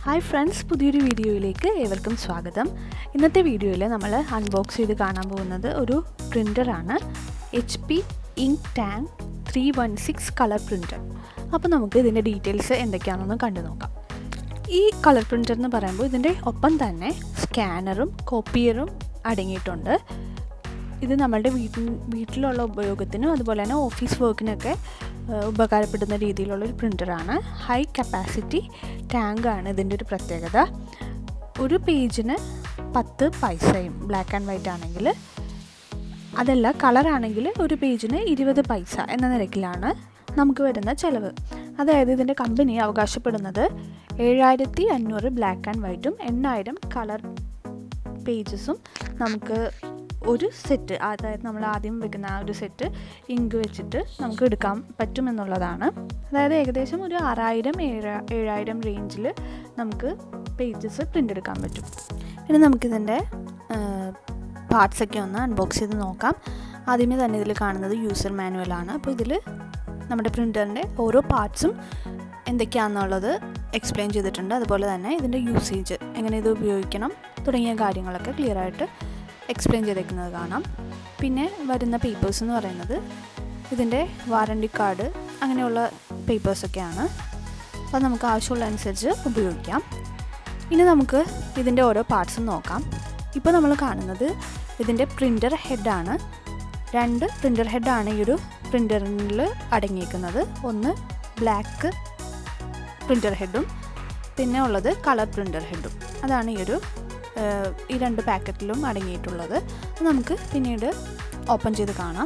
hi friends പുതിയൊരു വീഡിയോയിലേക്ക് ഏവർക്കും സ്വാഗതം ഇന്നത്തെ വീഡിയോയിൽ നമ്മൾ അൺബോക്സ് ചെയ്ത് കാണാൻ പോകുന്നത് ഒരു പ്രിൻ്ററാണ് H P ink tank three one six colour printer അപ്പോൾ നമുക്ക് ഇതിൻ്റെ ഡീറ്റെയിൽസ് എന്തൊക്കെയാണെന്ന് കണ്ടു നോക്കാം ഈ കളർ പ്രിൻ്റർ എന്ന് പറയുമ്പോൾ ഇതിൻ്റെ ഒപ്പം തന്നെ സ്കാനറും കോപ്പിയറും അടങ്ങിയിട്ടുണ്ട് ഇത് നമ്മളുടെ വീട്ടിൽ വീട്ടിലുള്ള ഉപയോഗത്തിനും അതുപോലെ തന്നെ ഓഫീസ് വർക്കിനൊക്കെ ഉപകാരപ്പെടുന്ന രീതിയിലുള്ളൊരു പ്രിൻ്ററാണ് ഹൈ കപ്പാസിറ്റി ടാങ്കാണ് ഇതിൻ്റെ ഒരു പ്രത്യേകത ഒരു പേജിന് പത്ത് പൈസയും ബ്ലാക്ക് ആൻഡ് വൈറ്റ് ആണെങ്കിൽ അതല്ല കളറാണെങ്കിൽ ഒരു പേജിന് ഇരുപത് പൈസ എന്ന നിരക്കിലാണ് നമുക്ക് വരുന്ന ചിലവ് അതായത് ഇതിൻ്റെ കമ്പനി അവകാശപ്പെടുന്നത് ഏഴായിരത്തി അഞ്ഞൂറ് ബ്ലാക്ക് ആൻഡ് വൈറ്റും എണ്ണായിരം കളർ പേജസും നമുക്ക് ഒരു സെറ്റ് അതായത് നമ്മൾ ആദ്യം വെക്കുന്ന ആ ഒരു സെറ്റ് ഇങ്ക് വെച്ചിട്ട് നമുക്ക് എടുക്കാൻ പറ്റുമെന്നുള്ളതാണ് അതായത് ഏകദേശം ഒരു ആറായിരം ഏഴ് ഏഴായിരം റേഞ്ചിൽ നമുക്ക് പേജസ് പ്രിൻ്റ് എടുക്കാൻ പറ്റും ഇനി നമുക്കിതിൻ്റെ പാർട്സൊക്കെ ഒന്ന് അൺബോക്സ് ചെയ്ത് നോക്കാം ആദ്യമേ തന്നെ ഇതിൽ കാണുന്നത് യൂസർ മാനുവലാണ് അപ്പോൾ ഇതിൽ നമ്മുടെ പ്രിൻ്ററിൻ്റെ ഓരോ പാർട്സും എന്തൊക്കെയാണെന്നുള്ളത് എക്സ്പ്ലെയിൻ ചെയ്തിട്ടുണ്ട് അതുപോലെ തന്നെ ഇതിൻ്റെ യൂസേജ് എങ്ങനെ ഇത് ഉപയോഗിക്കണം തുടങ്ങിയ കാര്യങ്ങളൊക്കെ ക്ലിയർ ആയിട്ട് എക്സ്പ്ലെയിൻ ചെയ്തേക്കുന്നത് കാണാം പിന്നെ വരുന്ന പേപ്പേഴ്സ് എന്ന് പറയുന്നത് ഇതിൻ്റെ വാറണ്ടി കാർഡ് അങ്ങനെയുള്ള പേപ്പേഴ്സൊക്കെയാണ് അത് നമുക്ക് ആവശ്യമുള്ള അനുസരിച്ച് ഉപയോഗിക്കാം ഇനി നമുക്ക് ഇതിൻ്റെ ഓരോ പാർട്സും നോക്കാം ഇപ്പോൾ നമ്മൾ കാണുന്നത് ഇതിൻ്റെ പ്രിൻ്റർ ഹെഡാണ് രണ്ട് പ്രിൻ്റർ ഹെഡാണ് ഈ ഒരു പ്രിൻ്ററിൽ അടങ്ങിയിരിക്കുന്നത് ഒന്ന് ബ്ലാക്ക് പ്രിൻ്റർ ഹെഡും പിന്നെ ഉള്ളത് കളർ പ്രിൻ്റർ ഹെഡും അതാണ് ഈ ഒരു ഈ രണ്ട് പാക്കറ്റിലും അടങ്ങിയിട്ടുള്ളത് നമുക്ക് പിന്നീട് ഓപ്പൺ ചെയ്ത് കാണാം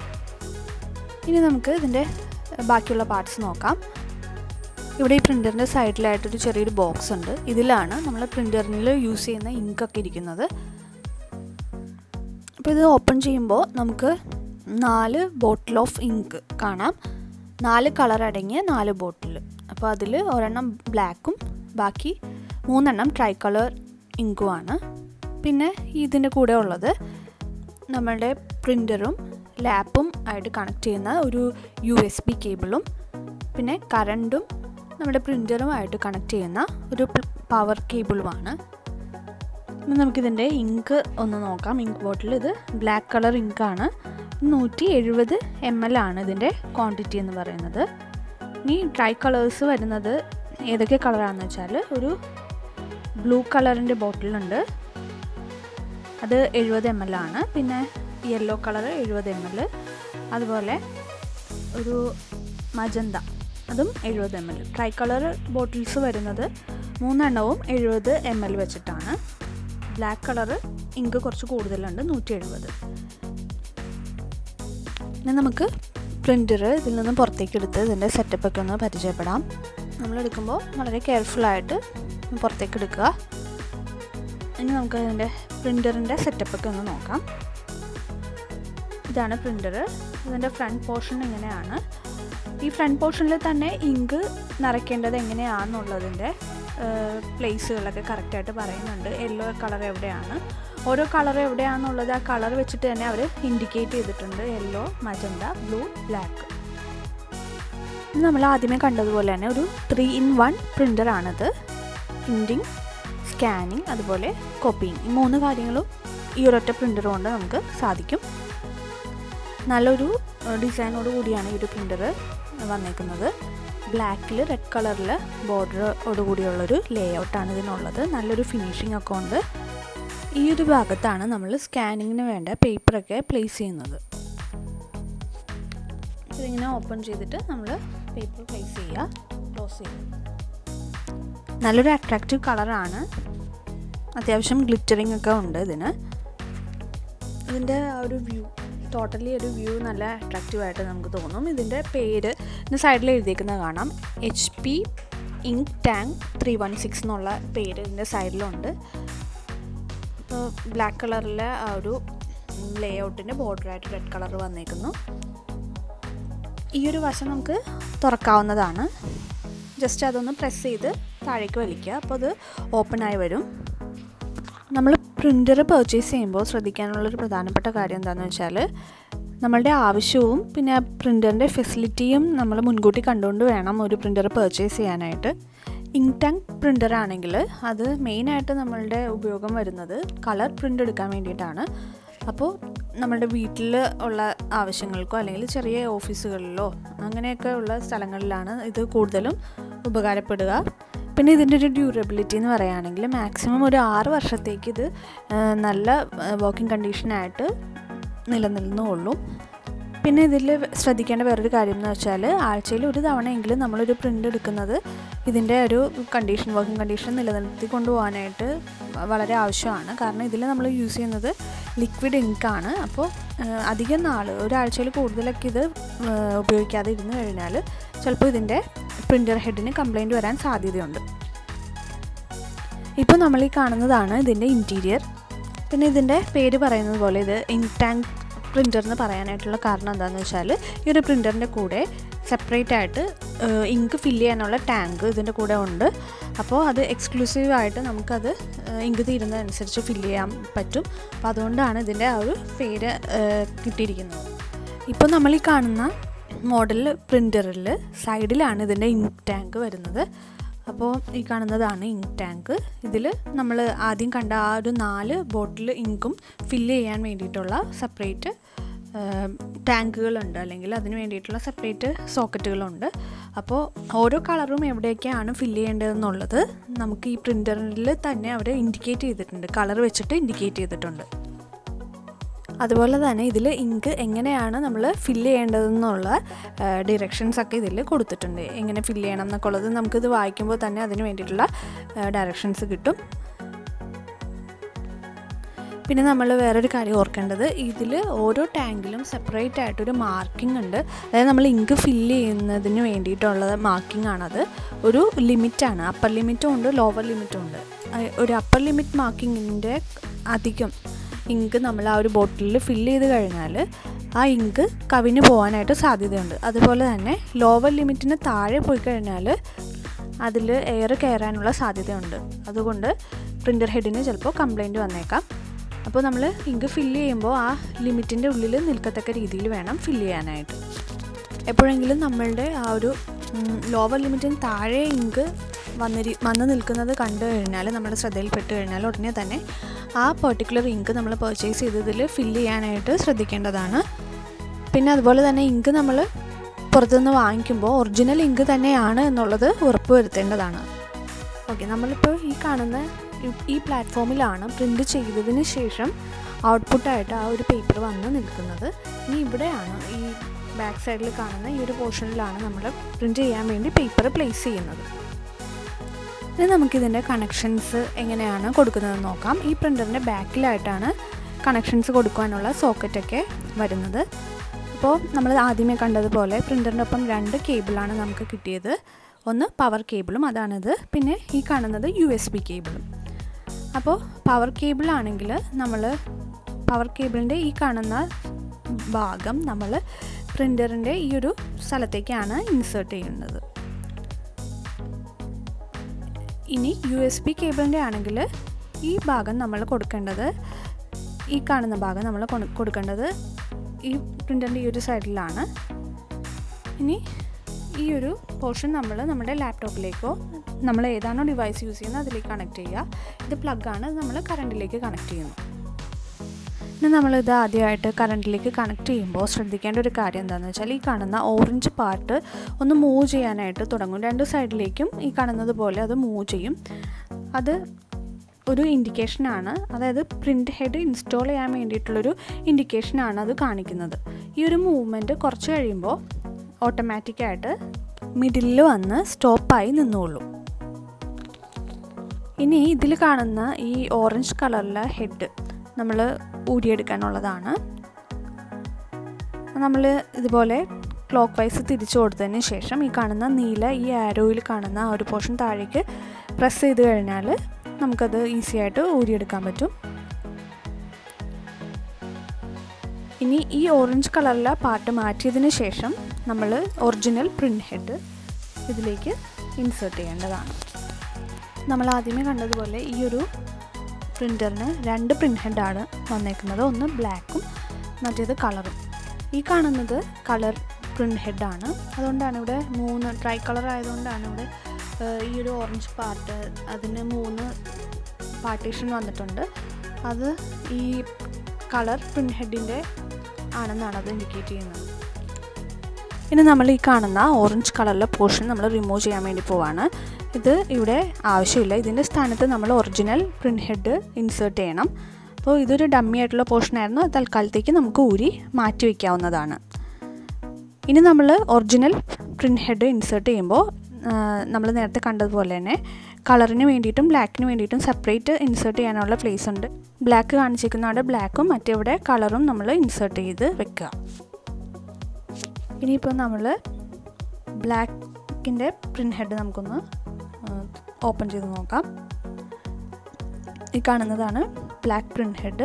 ഇനി നമുക്ക് ഇതിൻ്റെ ബാക്കിയുള്ള പാർട്സ് നോക്കാം ഇവിടെ ഈ പ്രിൻ്ററിൻ്റെ സൈഡിലായിട്ടൊരു ചെറിയൊരു ബോക്സ് ഉണ്ട് ഇതിലാണ് നമ്മൾ പ്രിൻ്ററിൽ യൂസ് ചെയ്യുന്ന ഇങ്കൊക്കെ ഇരിക്കുന്നത് അപ്പോൾ ഇത് ഓപ്പൺ ചെയ്യുമ്പോൾ നമുക്ക് നാല് ബോട്ടിൽ ഓഫ് ഇങ്ക് കാണാം നാല് കളർ അടങ്ങിയ നാല് ബോട്ടിൽ അപ്പോൾ അതിൽ ഒരെണ്ണം ബ്ലാക്കും ബാക്കി മൂന്നെണ്ണം ട്രൈ കളർ ഇങ്കുമാണ് പിന്നെ ഇതിൻ്റെ കൂടെ ഉള്ളത് നമ്മളുടെ പ്രിൻ്ററും ലാപ്പും ആയിട്ട് കണക്ട് ചെയ്യുന്ന ഒരു യു എസ് ബി കേബിളും പിന്നെ കറണ്ടും നമ്മുടെ പ്രിൻ്ററുമായിട്ട് കണക്ട് ചെയ്യുന്ന ഒരു പവർ കേബിളുമാണ് നമുക്കിതിൻ്റെ ഇങ്ക് ഒന്ന് നോക്കാം ഇങ്ക് ബോട്ടിൽ ഇത് ബ്ലാക്ക് കളർ ഇങ്കാണ് നൂറ്റി എഴുപത് എം എൽ ആണ് ഇതിൻ്റെ ക്വാണ്ടിറ്റി എന്ന് പറയുന്നത് ഇനി ഡ്രൈ കളേഴ്സ് വരുന്നത് ഏതൊക്കെ കളറാണെന്ന് വെച്ചാൽ ഒരു ബ്ലൂ കളറിൻ്റെ ബോട്ടിലുണ്ട് അത് എഴുപത് എം എൽ ആണ് പിന്നെ യെല്ലോ കളർ എഴുപത് എം എൽ അതുപോലെ ഒരു മജന്ത അതും എഴുപത് M L tri colour bottles വരുന്നത് മൂന്നെണ്ണവും എഴുപത് എം എൽ വെച്ചിട്ടാണ് ബ്ലാക്ക് കളർ ഇങ്ക് കുറച്ച് കൂടുതലുണ്ട് നൂറ്റി എഴുപത് ഇനി നമുക്ക് പ്രിൻ്റർ ഇതിൽ നിന്ന് പുറത്തേക്ക് എടുത്ത് ഇതിൻ്റെ സെറ്റപ്പൊക്കെ ഒന്ന് പരിചയപ്പെടാം നമ്മൾ എടുക്കുമ്പോൾ വളരെ കെയർഫുള്ളായിട്ട് പുറത്തേക്ക് എടുക്കുക ഇനി നമുക്ക് അതിൻ്റെ പ്രിൻ്ററിൻ്റെ സെറ്റപ്പൊക്കെ ഒന്ന് നോക്കാം ഇതാണ് പ്രിൻ്റർ ഇതിൻ്റെ ഫ്രണ്ട് പോർഷൻ ഇങ്ങനെയാണ് ഈ ഫ്രണ്ട് പോർഷനിൽ തന്നെ ഇങ്ക് നിറയ്ക്കേണ്ടത് എങ്ങനെയാണെന്നുള്ളതിൻ്റെ പ്ലേസുകളൊക്കെ കറക്റ്റായിട്ട് പറയുന്നുണ്ട് യെല്ലോ കളർ എവിടെയാണ് ഓരോ കളർ എവിടെയാണെന്നുള്ളത് ആ കളർ വെച്ചിട്ട് തന്നെ അവർ ഇൻഡിക്കേറ്റ് ചെയ്തിട്ടുണ്ട് യെല്ലോ മജന്ത ബ്ലൂ ബ്ലാക്ക് നമ്മൾ ആദ്യമേ കണ്ടതുപോലെ തന്നെ ഒരു ത്രീ ഇൻ വൺ പ്രിൻ്ററാണിത് പ്രിൻറ്റിങ് സ്കാനിങ് അതുപോലെ കോപ്പിങ് ഈ മൂന്ന് കാര്യങ്ങളും ഈ ഒരൊറ്റ പ്രിൻ്റർ കൊണ്ട് നമുക്ക് സാധിക്കും നല്ലൊരു ഡിസൈനോട് കൂടിയാണ് ഈ ഒരു പ്രിൻ്റർ വന്നേക്കുന്നത് ബ്ലാക്കിൽ റെഡ് കളറിൽ ബോർഡറോട് കൂടിയുള്ളൊരു ലേ ഔട്ടാണ് ഇതിനുള്ളത് നല്ലൊരു ഫിനിഷിംഗ് ഒക്കെ ഉണ്ട് ഈ ഒരു ഭാഗത്താണ് നമ്മൾ സ്കാനിങ്ങിന് വേണ്ട പേപ്പറൊക്കെ പ്ലേസ് ചെയ്യുന്നത് ഇതിങ്ങനെ ഓപ്പൺ ചെയ്തിട്ട് നമ്മൾ പേപ്പർ പ്ലേസ് ചെയ്യുക ക്ലോസ് ചെയ്യുക നല്ലൊരു അട്രാക്റ്റീവ് കളറാണ് അത്യാവശ്യം ഗ്ലിറ്ററിങ് ഒക്കെ ഉണ്ട് ഇതിന് ഇതിൻ്റെ ആ ഒരു വ്യൂ ടോട്ടലി ഒരു വ്യൂ നല്ല അട്രാക്റ്റീവായിട്ട് നമുക്ക് തോന്നും ഇതിൻ്റെ പേര് ഇതിൻ്റെ സൈഡിൽ എഴുതിയിരിക്കുന്നത് കാണാം H P ink tank three one six എന്നുള്ള പേര് ഇതിൻ്റെ സൈഡിലുണ്ട് ഇപ്പോൾ ബ്ലാക്ക് കളറിലെ ആ ഒരു ലേ ഔട്ടിൻ്റെ ബോർഡറായിട്ട് റെഡ് കളർ വന്നേക്കുന്നു ഈ ഒരു വശം നമുക്ക് തുറക്കാവുന്നതാണ് ജസ്റ്റ് അതൊന്ന് പ്രസ് ചെയ്ത് താഴേക്ക് വലിക്കുക അപ്പോൾ അത് ഓപ്പണായി വരും നമ്മൾ പ്രിൻ്റർ പർച്ചേസ് ചെയ്യുമ്പോൾ ശ്രദ്ധിക്കാനുള്ളൊരു പ്രധാനപ്പെട്ട കാര്യം എന്താണെന്ന് വെച്ചാൽ നമ്മളുടെ ആവശ്യവും പിന്നെ പ്രിൻ്ററിൻ്റെ ഫെസിലിറ്റിയും നമ്മൾ മുൻകൂട്ടി കണ്ടുകൊണ്ട് വേണം ഒരു പ്രിൻ്റർ പർച്ചേസ് ചെയ്യാനായിട്ട് ഇങ്ക് ടാങ്ക് പ്രിൻ്റർ ആണെങ്കിൽ അത് മെയിനായിട്ട് നമ്മളുടെ ഉപയോഗം വരുന്നത് കളർ പ്രിൻ്റ് എടുക്കാൻ വേണ്ടിയിട്ടാണ് അപ്പോൾ നമ്മുടെ വീട്ടിൽ ഉള്ള ആവശ്യങ്ങൾക്കോ അല്ലെങ്കിൽ ചെറിയ ഓഫീസുകളിലോ അങ്ങനെയൊക്കെ ഉള്ള സ്ഥലങ്ങളിലാണ് ഇത് കൂടുതലും ഉപകാരപ്പെടുക പിന്നെ ഇതിൻ്റെ ഒരു ഡ്യൂറബിലിറ്റി എന്ന് പറയുകയാണെങ്കിൽ മാക്സിമം ഒരു ആറ് വർഷത്തേക്ക് ഇത് നല്ല വർക്കിംഗ് കണ്ടീഷനായിട്ട് നിലനിൽന്നുള്ളൂ പിന്നെ ഇതിൽ ശ്രദ്ധിക്കേണ്ട വേറൊരു കാര്യം എന്ന് വെച്ചാൽ ആഴ്ചയിൽ ഒരു തവണയെങ്കിലും നമ്മളൊരു പ്രിൻ്റ് എടുക്കുന്നത് ഇതിൻ്റെ ഒരു കണ്ടീഷൻ വർക്കിംഗ് കണ്ടീഷൻ നിലനിർത്തി കൊണ്ടുപോകാനായിട്ട് വളരെ ആവശ്യമാണ് കാരണം ഇതിൽ നമ്മൾ യൂസ് ചെയ്യുന്നത് ലിക്വിഡ് ഇങ്കാണ് അപ്പോൾ അധികം നാൾ ഒരാഴ്ചയിൽ കൂടുതലൊക്കെ ഇത് ഉപയോഗിക്കാതെ ഇരുന്ന് കഴിഞ്ഞാൽ ചിലപ്പോൾ ഇതിൻ്റെ പ്രിൻ്റർ ഹെഡിന് കംപ്ലൈൻറ്റ് വരാൻ സാധ്യതയുണ്ട് ഇപ്പോൾ നമ്മൾ ഈ കാണുന്നതാണ് ഇതിൻ്റെ ഇൻറ്റീരിയർ പിന്നെ ഇതിൻ്റെ പേര് പറയുന്നത് പോലെ ഇത് ഇങ്ക് ടാങ്ക് പ്രിൻ്റർ എന്ന് പറയാനായിട്ടുള്ള കാരണം എന്താണെന്ന് വെച്ചാൽ ഈ ഒരു പ്രിൻ്ററിൻ്റെ കൂടെ സെപ്പറേറ്റ് ആയിട്ട് ഇങ്ക് ഫില്ല് ചെയ്യാനുള്ള ടാങ്ക് ഇതിൻ്റെ കൂടെ ഉണ്ട് അപ്പോൾ അത് എക്സ്ക്ലൂസീവായിട്ട് നമുക്കത് ഇങ്ക് തീരുന്നതനുസരിച്ച് ഫില്ല് ചെയ്യാൻ പറ്റും അപ്പോൾ അതുകൊണ്ടാണ് ഇതിൻ്റെ ആ ഒരു പേര് കിട്ടിയിരിക്കുന്നത് ഇപ്പോൾ നമ്മൾ ഈ കാണുന്ന മോഡൽ പ്രിൻ്ററിൽ സൈഡിലാണ് ഇതിൻ്റെ ഇങ്ക് ടാങ്ക് വരുന്നത് അപ്പോൾ ഈ കാണുന്നതാണ് ഇങ്ക് ടാങ്ക് ഇതിൽ നമ്മൾ ആദ്യം കണ്ട ആ ഒരു നാല് ബോട്ടിൽ ഇങ്കും ഫില്ല് ചെയ്യാൻ വേണ്ടിയിട്ടുള്ള സെപ്പറേറ്റ് ടാങ്കുകളുണ്ട് അല്ലെങ്കിൽ അതിന് വേണ്ടിയിട്ടുള്ള സെപ്പറേറ്റ് സോക്കറ്റുകളുണ്ട് അപ്പോൾ ഓരോ കളറും എവിടെയൊക്കെയാണ് ഫില്ല് ചെയ്യേണ്ടതെന്നുള്ളത് നമുക്ക് ഈ പ്രിൻ്ററിൽ തന്നെ അവർ ഇൻഡിക്കേറ്റ് ചെയ്തിട്ടുണ്ട് കളർ വെച്ചിട്ട് ഇൻഡിക്കേറ്റ് ചെയ്തിട്ടുണ്ട് അതുപോലെ തന്നെ ഇതിൽ ഇങ്ക് എങ്ങനെയാണ് നമ്മൾ ഫില്ല് ചെയ്യേണ്ടതെന്നുള്ള ഡിറക്ഷൻസ് ഒക്കെ ഇതിൽ കൊടുത്തിട്ടുണ്ട് എങ്ങനെ ഫില്ല് ചെയ്യണം എന്നൊക്കെ ഉള്ളത് നമുക്കിത് വായിക്കുമ്പോൾ തന്നെ അതിന് വേണ്ടിയിട്ടുള്ള ഡയറക്ഷൻസ് കിട്ടും പിന്നെ നമ്മൾ വേറൊരു കാര്യം ഓർക്കേണ്ടത് ഇതിൽ ഓരോ ടാങ്കിലും സെപ്പറേറ്റ് ആയിട്ടൊരു മാർക്കിംഗ് ഉണ്ട് അതായത് നമ്മൾ ഇങ്ക് ഫില്ല് ചെയ്യുന്നതിന് വേണ്ടിയിട്ടുള്ള മാർക്കിംഗ് ആണത് ഒരു ലിമിറ്റാണ് അപ്പർ ലിമിറ്റും ഉണ്ട് ലോവർ ലിമിറ്റും ഉണ്ട് ഒരു അപ്പർ ലിമിറ്റ് മാർക്കിങ്ങിൻ്റെ അധികം ഇങ്ക് നമ്മൾ ആ ഒരു ബോട്ടിലിൽ ഫില്ല് ചെയ്ത് കഴിഞ്ഞാൽ ആ ഇങ്ക് കവിഞ്ഞു പോകാനായിട്ട് സാധ്യതയുണ്ട് അതുപോലെ തന്നെ ലോവർ ലിമിറ്റിന് താഴെ പോയി കഴിഞ്ഞാൽ അതിൽ എയർ കയറാനുള്ള സാധ്യതയുണ്ട് അതുകൊണ്ട് പ്രിൻ്റർ ഹെഡിന് ചിലപ്പോൾ കംപ്ലൈൻറ്റ് വന്നേക്കാം അപ്പോൾ നമ്മൾ ഇങ്ക് ഫില്ല് ചെയ്യുമ്പോൾ ആ ലിമിറ്റിൻ്റെ ഉള്ളിൽ നിൽക്കത്തക്ക രീതിയിൽ വേണം ഫില്ല് ചെയ്യാനായിട്ട് എപ്പോഴെങ്കിലും നമ്മളുടെ ആ ഒരു ലോവർ ലിമിറ്റിന് താഴെ ഇങ്ക് വന്നിരി വന്ന് നിൽക്കുന്നത് കണ്ടു കഴിഞ്ഞാൽ നമ്മുടെ ശ്രദ്ധയിൽപ്പെട്ട് കഴിഞ്ഞാൽ ഉടനെ തന്നെ ആ പെർട്ടിക്കുലർ ഇങ്ക് നമ്മൾ പർച്ചേസ് ചെയ്തതിൽ ഫില്ല് ചെയ്യാനായിട്ട് ശ്രദ്ധിക്കേണ്ടതാണ് പിന്നെ അതുപോലെ തന്നെ ഇങ്ക് നമ്മൾ പുറത്തുനിന്ന് വാങ്ങിക്കുമ്പോൾ ഒറിജിനൽ ഇങ്ക് തന്നെയാണ് എന്നുള്ളത് ഉറപ്പ് വരുത്തേണ്ടതാണ് ഓക്കെ നമ്മളിപ്പോൾ ഈ കാണുന്ന ഈ പ്ലാറ്റ്ഫോമിലാണ് പ്രിൻ്റ് ചെയ്തതിന് ശേഷം ഔട്ട്പുട്ടായിട്ട് ആ ഒരു പേപ്പർ വന്ന് നിൽക്കുന്നത് ഇനി ഇവിടെയാണ് ഈ ബാക്ക് സൈഡിൽ കാണുന്ന ഈ ഒരു പോർഷനിലാണ് നമ്മൾ പ്രിൻ്റ് ചെയ്യാൻ വേണ്ടി പേപ്പർ പ്ലേസ് ചെയ്യുന്നത് ഇനി നമുക്കിതിൻ്റെ കണക്ഷൻസ് എങ്ങനെയാണ് കൊടുക്കുന്നതെന്ന് നോക്കാം ഈ പ്രിൻ്ററിൻ്റെ ബാക്കിലായിട്ടാണ് കണക്ഷൻസ് കൊടുക്കാനുള്ള സോക്കറ്റൊക്കെ വരുന്നത് അപ്പോൾ നമ്മൾ ആദ്യമേ കണ്ടതുപോലെ പ്രിൻ്ററിൻ്റെ ഒപ്പം രണ്ട് കേബിളാണ് നമുക്ക് കിട്ടിയത് ഒന്ന് പവർ കേബിളും അതാണിത് പിന്നെ ഈ കാണുന്നത് യു എസ് ബി കേബിളും അപ്പോൾ പവർ കേബിളാണെങ്കിൽ നമ്മൾ പവർ കേബിളിൻ്റെ ഈ കാണുന്ന ഭാഗം നമ്മൾ പ്രിൻ്ററിൻ്റെ ഈ ഒരു സ്ഥലത്തേക്കാണ് ഇൻസേർട്ട് ചെയ്യുന്നത് ഇനി യു എസ് ബി കേബിളിൻ്റെ ആണെങ്കിൽ ഈ ഭാഗം നമ്മൾ കൊടുക്കേണ്ടത് ഈ കാണുന്ന ഭാഗം നമ്മൾ കൊടുക്കേണ്ടത് ഈ പ്രിൻ്ററിൻ്റെ ഈ ഒരു സൈഡിലാണ് ഇനി ഈ ഒരു പോർഷൻ നമ്മൾ നമ്മുടെ ലാപ്ടോപ്പിലേക്കോ നമ്മൾ ഏതാണോ ഡിവൈസ് യൂസ് ചെയ്യുന്നത് അതിലേക്ക് കണക്ട് ചെയ്യുക ഇത് പ്ലഗാണ് നമ്മൾ കറണ്ടിലേക്ക് കണക്ട് ചെയ്യുന്നു ഇനി നമ്മളിത് ആദ്യമായിട്ട് കറണ്ടിലേക്ക് കണക്ട് ചെയ്യുമ്പോൾ ശ്രദ്ധിക്കേണ്ട ഒരു കാര്യം എന്താണെന്ന് വെച്ചാൽ ഈ കാണുന്ന ഓറഞ്ച് പാർട്ട് ഒന്ന് മൂവ് ചെയ്യാനായിട്ട് തുടങ്ങും രണ്ട് സൈഡിലേക്കും ഈ കാണുന്നത് പോലെ അത് മൂവ് ചെയ്യും അത് ഒരു ഇൻഡിക്കേഷനാണ് അതായത് പ്രിൻ്റ് ഹെഡ് ഇൻസ്റ്റാൾ ചെയ്യാൻ വേണ്ടിയിട്ടുള്ളൊരു ഇൻഡിക്കേഷനാണ് അത് കാണിക്കുന്നത് ഈ ഒരു മൂവ്മെൻറ്റ് കുറച്ച് കഴിയുമ്പോൾ ഓട്ടോമാറ്റിക്കായിട്ട് മിഡിലിൽ വന്ന് സ്റ്റോപ്പായി നിന്നോളൂ ഇനി ഇതിൽ കാണുന്ന ഈ ഓറഞ്ച് കളറിലെ ഹെഡ് നമ്മൾ ഊരിയെടുക്കാനുള്ളതാണ് നമ്മൾ ഇതുപോലെ ക്ലോക്ക് വൈസ് തിരിച്ചു കൊടുത്തതിന് ശേഷം ഈ കാണുന്ന നീല ഈ ആരോയിൽ കാണുന്ന ആ ഒരു പോർഷൻ താഴേക്ക് പ്രസ് ചെയ്ത് കഴിഞ്ഞാൽ നമുക്കത് ഈസി ആയിട്ട് ഊരിയെടുക്കാൻ പറ്റും ഇനി ഈ ഓറഞ്ച് കളറിലെ പാർട്ട് മാറ്റിയതിന് ശേഷം നമ്മൾ ഒറിജിനൽ പ്രിൻ്റ് ഹെഡ് ഇതിലേക്ക് ഇൻസേർട്ട് ചെയ്യേണ്ടതാണ് നമ്മൾ ആദ്യമേ കണ്ടതുപോലെ ഈ ഒരു പ്രിൻ്ററിന് രണ്ട് പ്രിൻ്റ് ഹെഡാണ് വന്നേക്കുന്നത് ഒന്ന് ബ്ലാക്കും മറ്റേത് കളറും ഈ കാണുന്നത് കളർ പ്രിൻ്റ് ഹെഡാണ് അതുകൊണ്ടാണ് ഇവിടെ മൂന്ന് ട്രൈ കളർ ആയതുകൊണ്ടാണ് ഇവിടെ ഈ ഒരു ഓറഞ്ച് പാർട്ട് അതിന് മൂന്ന് പാർട്ടീഷൻ വന്നിട്ടുണ്ട് അത് ഈ കളർ പ്രിൻ്റ് ഹെഡിൻ്റെ ആണെന്നാണ് അത് ഇൻഡിക്കേറ്റ് ചെയ്യുന്നത് ഇനി നമ്മൾ ഈ കാണുന്ന ഓറഞ്ച് കളറിലെ പോർഷൻ നമ്മൾ റിമൂവ് ചെയ്യാൻ വേണ്ടി പോവാണ് ഇത് ഇവിടെ ആവശ്യമില്ല ഇതിൻ്റെ സ്ഥാനത്ത് നമ്മൾ ഒറിജിനൽ പ്രിൻ്റ് ഹെഡ് ഇൻസേർട്ട് ചെയ്യണം അപ്പോൾ ഇതൊരു ഡമ്മി ആയിട്ടുള്ള പോർഷൻ ആയിരുന്നു തൽക്കാലത്തേക്ക് നമുക്ക് ഊരി മാറ്റി വയ്ക്കാവുന്നതാണ് ഇനി നമ്മൾ ഒറിജിനൽ പ്രിൻ്റ് ഹെഡ് ഇൻസേർട്ട് ചെയ്യുമ്പോൾ നമ്മൾ നേരത്തെ കണ്ടതുപോലെ തന്നെ കളറിന് വേണ്ടിയിട്ടും ബ്ലാക്കിന് വേണ്ടിയിട്ടും സെപ്പറേറ്റ് ഇൻസേർട്ട് ചെയ്യാനുള്ള പ്ലേസ് ഉണ്ട് ബ്ലാക്ക് കാണിച്ചിരിക്കുന്ന അവിടെ ബ്ലാക്കും മറ്റെവിടെ കളറും നമ്മൾ ഇൻസേർട്ട് ചെയ്ത് വെക്കുക ഇനിയിപ്പോൾ നമ്മൾ ബ്ലാക്കിൻ്റെ പ്രിൻ്റ് ഹെഡ് നമുക്കൊന്ന് ഓപ്പൺ ചെയ്ത് നോക്കാം ഈ കാണുന്നതാണ് ബ്ലാക്ക് പ്രിൻ്റ് ഹെഡ്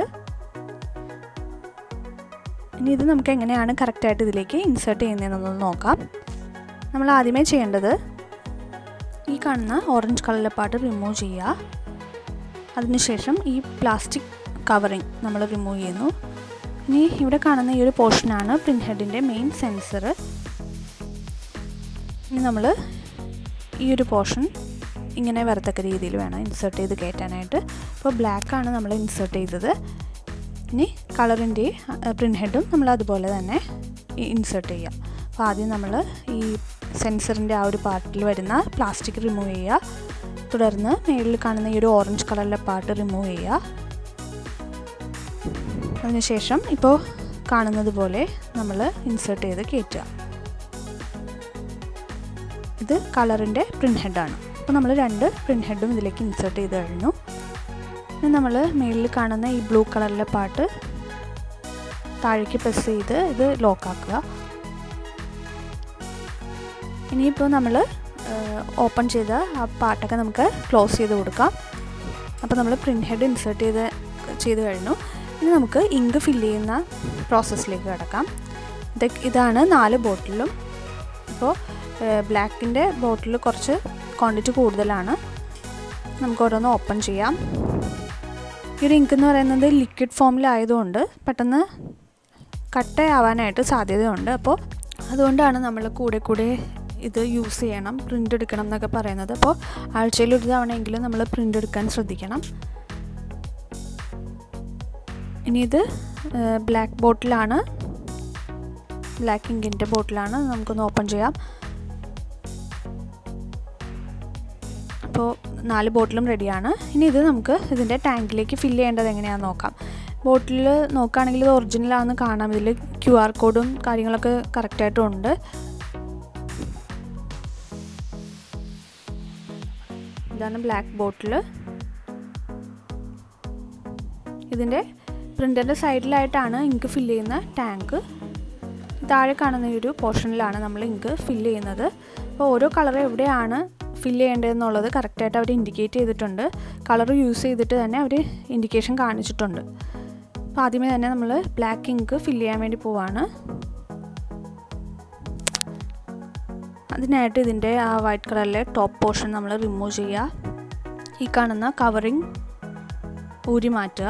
ഇനി ഇത് നമുക്ക് എങ്ങനെയാണ് കറക്റ്റായിട്ട് ഇതിലേക്ക് ഇൻസേർട്ട് ചെയ്യുന്നതെന്നൊന്ന് നോക്കാം നമ്മൾ ആദ്യമേ ചെയ്യേണ്ടത് ഈ കാണുന്ന ഓറഞ്ച് കളറിലെ പാട്ട് റിമൂവ് ചെയ്യുക അതിനുശേഷം ഈ പ്ലാസ്റ്റിക് കവറിങ് നമ്മൾ റിമൂവ് ചെയ്യുന്നു ഇനി ഇവിടെ കാണുന്ന ഈ ഒരു പോർഷനാണ് പ്രിൻ്റ് ഹെഡിൻ്റെ മെയിൻ സെൻസർ ഇനി നമ്മൾ ഈ ഒരു പോർഷൻ ഇങ്ങനെ വരത്തക്ക രീതിയിൽ വേണം ഇൻസേർട്ട് ചെയ്ത് കയറ്റാനായിട്ട് അപ്പോൾ ബ്ലാക്കാണ് നമ്മൾ ഇൻസേർട്ട് ചെയ്തത് ഇനി കളറിൻ്റെ പ്രിൻ്റ് ഹെഡും നമ്മൾ അതുപോലെ തന്നെ ഇൻസേർട്ട് ചെയ്യുക അപ്പോൾ ആദ്യം നമ്മൾ ഈ സെൻസറിൻ്റെ ആ ഒരു പാർട്ടിൽ വരുന്ന പ്ലാസ്റ്റിക് റിമൂവ് ചെയ്യുക തുടർന്ന് മേളിൽ കാണുന്ന ഈ ഒരു ഓറഞ്ച് കളറിലെ പാർട്ട് റിമൂവ് ചെയ്യുക അതിനുശേഷം ഇപ്പോൾ കാണുന്നത് പോലെ നമ്മൾ ഇൻസേർട്ട് ചെയ്ത് കയറ്റുക ഇത് കളറിൻ്റെ പ്രിൻ്റ് ഹെഡാണ് അപ്പോൾ നമ്മൾ രണ്ട് പ്രിൻ്റ് ഹെഡും ഇതിലേക്ക് ഇൻസേർട്ട് ചെയ്ത് കഴിഞ്ഞു ഇനി നമ്മൾ മേളിൽ കാണുന്ന ഈ ബ്ലൂ കളറിലെ പാട്ട് താഴേക്ക് പ്രസ് ചെയ്ത് ഇത് ലോക്കാക്കുക ഇനിയിപ്പോൾ നമ്മൾ ഓപ്പൺ ചെയ്ത ആ പാട്ടൊക്കെ നമുക്ക് ക്ലോസ് ചെയ്ത് കൊടുക്കാം അപ്പോൾ നമ്മൾ പ്രിൻ്റ് ഹെഡ് ഇൻസേർട്ട് ചെയ്ത് ചെയ്ത് കഴിഞ്ഞു ഇനി നമുക്ക് ഇങ്ക് ഫില്ല് ചെയ്യുന്ന പ്രോസസ്സിലേക്ക് കിടക്കാം ഇത് ഇതാണ് നാല് ബോട്ടിലും ഇപ്പോൾ ബ്ലാക്കിൻ്റെ ബോട്ടിൽ കുറച്ച് ക്വാണ്ടിറ്റി കൂടുതലാണ് നമുക്ക് ഓരോന്ന് ഓപ്പൺ ചെയ്യാം ഈ ഒരു ഇങ്ക് എന്ന് പറയുന്നത് ലിക്വിഡ് ഫോമിലായതുകൊണ്ട് പെട്ടെന്ന് കട്ടയാവാനായിട്ട് സാധ്യതയുണ്ട് അപ്പോൾ അതുകൊണ്ടാണ് നമ്മൾ കൂടെ കൂടെ ഇത് യൂസ് ചെയ്യണം പ്രിൻ്റ് എടുക്കണം എന്നൊക്കെ പറയുന്നത് അപ്പോൾ ആഴ്ചയിൽ ഒരു തവണയെങ്കിലും നമ്മൾ പ്രിൻ്റ് എടുക്കാൻ ശ്രദ്ധിക്കണം ഇനി ഇത് ബ്ലാക്ക് ബോട്ടിലാണ് ബ്ലാക്ക് ഇങ്കിൻ്റെ ബോട്ടിലാണ് നമുക്കൊന്ന് ഓപ്പൺ ചെയ്യാം അപ്പോൾ നാല് ബോട്ടിലും റെഡിയാണ് ഇനി ഇത് നമുക്ക് ഇതിൻ്റെ ടാങ്കിലേക്ക് ഫില്ല് ചെയ്യേണ്ടത് എങ്ങനെയാണെന്ന് നോക്കാം ബോട്ടിൽ നോക്കുകയാണെങ്കിൽ ഇത് ഒറിജിനലാണെന്ന് കാണാം ഇതിൽ ക്യു ആർ കോഡും കാര്യങ്ങളൊക്കെ കറക്റ്റായിട്ടും ഉണ്ട് ഇതാണ് ബ്ലാക്ക് ബോട്ടിൽ ഇതിൻ്റെ പ്രിൻ്ററിൻ്റെ സൈഡിലായിട്ടാണ് ഇങ്ക് ഫില്ല് ചെയ്യുന്ന ടാങ്ക് താഴെ കാണുന്ന ഈ ഒരു പോർഷനിലാണ് നമ്മൾ ഇങ്ക് ഫില്ല് ചെയ്യുന്നത് അപ്പോൾ ഓരോ കളർ എവിടെയാണ് ഫില്ല് ചെയ്യേണ്ടതെന്നുള്ളത് കറക്റ്റായിട്ട് അവർ ഇൻഡിക്കേറ്റ് ചെയ്തിട്ടുണ്ട് കളർ യൂസ് ചെയ്തിട്ട് തന്നെ അവർ ഇൻഡിക്കേഷൻ കാണിച്ചിട്ടുണ്ട് അപ്പോൾ ആദ്യമേ തന്നെ നമ്മൾ ബ്ലാക്ക് ഇങ്ക് ഫില്ല് ചെയ്യാൻ വേണ്ടി പോവാണ് അതിനായിട്ട് ഇതിൻ്റെ ആ വൈറ്റ് കളറിലെ ടോപ്പ് പോർഷൻ നമ്മൾ റിമൂവ് ചെയ്യുക ഈ കാണുന്ന കവറിങ് ഊരി മാറ്റുക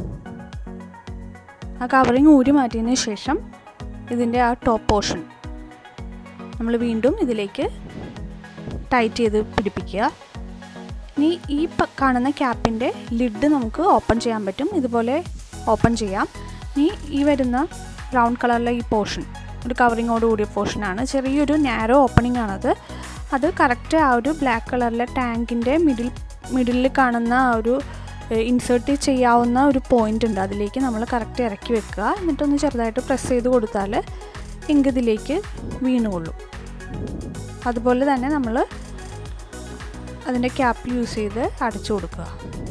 ആ കവറിങ് ഊരി മാറ്റിയതിന് ശേഷം ഇതിൻ്റെ ആ ടോപ്പ് പോർഷൻ നമ്മൾ വീണ്ടും ഇതിലേക്ക് ടൈറ്റ് ചെയ്ത് പിടിപ്പിക്കുക ഇനി ഈ കാണുന്ന ക്യാപ്പിൻ്റെ ലിഡ് നമുക്ക് ഓപ്പൺ ചെയ്യാൻ പറ്റും ഇതുപോലെ ഓപ്പൺ ചെയ്യാം ഇനി ഈ വരുന്ന ബ്രൗൺ കളറിലെ ഈ പോർഷൻ ഒരു കവറിങ്ങോട് കൂടിയ പോർഷനാണ് ചെറിയൊരു നാരോ ഓപ്പണിംഗ് ആണത് അത് കറക്റ്റ് ആ ഒരു ബ്ലാക്ക് കളറിലെ ടാങ്കിൻ്റെ മിഡിൽ മിഡിലിൽ കാണുന്ന ആ ഒരു ഇൻസേർട്ട് ചെയ്യാവുന്ന ഒരു പോയിൻ്റ് ഉണ്ട് അതിലേക്ക് നമ്മൾ കറക്റ്റ് ഇറക്കി വെക്കുക എന്നിട്ടൊന്ന് ചെറുതായിട്ട് പ്രസ് ചെയ്ത് കൊടുത്താൽ ഇങ്ക് ഇതിലേക്ക് വീണുകൊള്ളും അതുപോലെ തന്നെ നമ്മൾ അതിൻ്റെ ക്യാപ്പ് യൂസ് ചെയ്ത് അടച്ചു കൊടുക്കുക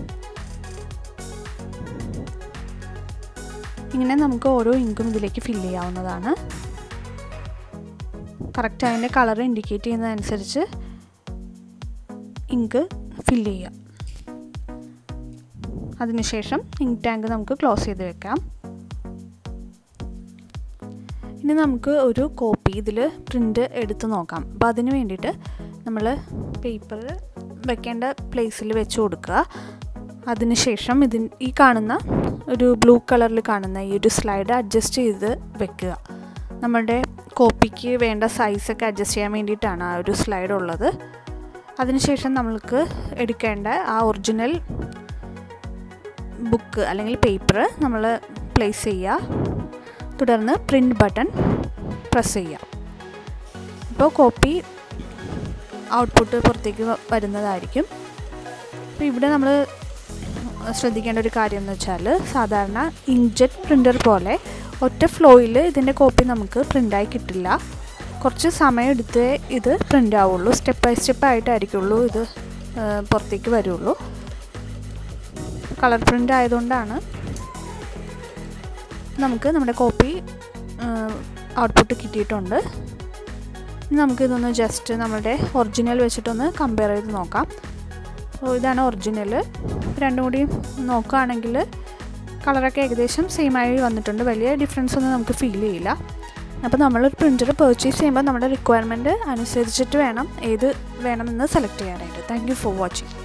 ഇങ്ങനെ നമുക്ക് ഓരോ ഇങ്കും ഇതിലേക്ക് ഫില്ല് ചെയ്യാവുന്നതാണ് കറക്റ്റ് അതിൻ്റെ കളർ ഇൻഡിക്കേറ്റ് ചെയ്യുന്നതനുസരിച്ച് ഇങ്ക് ഫില്ല് ചെയ്യുക അതിനുശേഷം ഇങ്ക് ടാങ്ക് നമുക്ക് ക്ലോസ് ചെയ്ത് വെക്കാം ഇനി നമുക്ക് ഒരു കോപ്പി ഇതിൽ പ്രിൻ്റ് എടുത്ത് നോക്കാം അപ്പോൾ അതിന് വേണ്ടിയിട്ട് നമ്മൾ പേപ്പർ വെക്കേണ്ട പ്ലേസിൽ വെച്ച് കൊടുക്കുക അതിനുശേഷം ഇതിൻ ഈ കാണുന്ന ഒരു ബ്ലൂ കളറിൽ കാണുന്ന ഈ ഒരു സ്ലൈഡ് അഡ്ജസ്റ്റ് ചെയ്ത് വെക്കുക നമ്മളുടെ കോപ്പിക്ക് വേണ്ട സൈസൊക്കെ അഡ്ജസ്റ്റ് ചെയ്യാൻ വേണ്ടിയിട്ടാണ് ആ ഒരു സ്ലൈഡ് ഉള്ളത് അതിനുശേഷം നമ്മൾക്ക് എടുക്കേണ്ട ആ ഒറിജിനൽ ബുക്ക് അല്ലെങ്കിൽ പേപ്പർ നമ്മൾ പ്ലേസ് ചെയ്യുക തുടർന്ന് പ്രിൻ്റ് ബട്ടൺ പ്രസ് ചെയ്യുക ഇപ്പോൾ കോപ്പി ഔട്ട്പുട്ട് പുറത്തേക്ക് വരുന്നതായിരിക്കും അപ്പോൾ ഇവിടെ നമ്മൾ ശ്രദ്ധിക്കേണ്ട ഒരു കാര്യം എന്ന് വെച്ചാൽ സാധാരണ ഇങ്ക്ജെറ്റ് പ്രിൻ്റർ പോലെ ഒറ്റ ഫ്ലോയിൽ ഇതിൻ്റെ കോപ്പി നമുക്ക് പ്രിൻ്റായി കിട്ടില്ല കുറച്ച് സമയം എടുത്തേ ഇത് പ്രിൻ്റ് ആവുള്ളൂ സ്റ്റെപ്പ് ബൈ സ്റ്റെപ്പ് ആയിട്ടായിരിക്കുള്ളൂ ഇത് പുറത്തേക്ക് വരുള്ളൂ കളർ പ്രിൻ്റ് ആയതുകൊണ്ടാണ് നമുക്ക് നമ്മുടെ കോപ്പി ഔട്ട്പുട്ട് കിട്ടിയിട്ടുണ്ട് നമുക്കിതൊന്ന് ജസ്റ്റ് നമ്മുടെ ഒറിജിനൽ വെച്ചിട്ടൊന്ന് കമ്പയർ ചെയ്ത് നോക്കാം അപ്പോൾ ഇതാണ് ഒറിജിനൽ രണ്ടും കൂടി നോക്കുകയാണെങ്കിൽ കളറൊക്കെ ഏകദേശം സെയിം ആയി വന്നിട്ടുണ്ട് വലിയ ഡിഫറൻസ് ഒന്നും നമുക്ക് ഫീൽ ചെയ്യില്ല അപ്പോൾ നമ്മളൊരു പ്രിൻ്റർ പർച്ചേസ് ചെയ്യുമ്പോൾ നമ്മുടെ റിക്വയർമെൻറ്റ് അനുസരിച്ചിട്ട് വേണം ഏത് വേണമെന്ന് സെലക്ട് ചെയ്യാനായിട്ട് താങ്ക് യു ഫോർ വാച്ചിങ്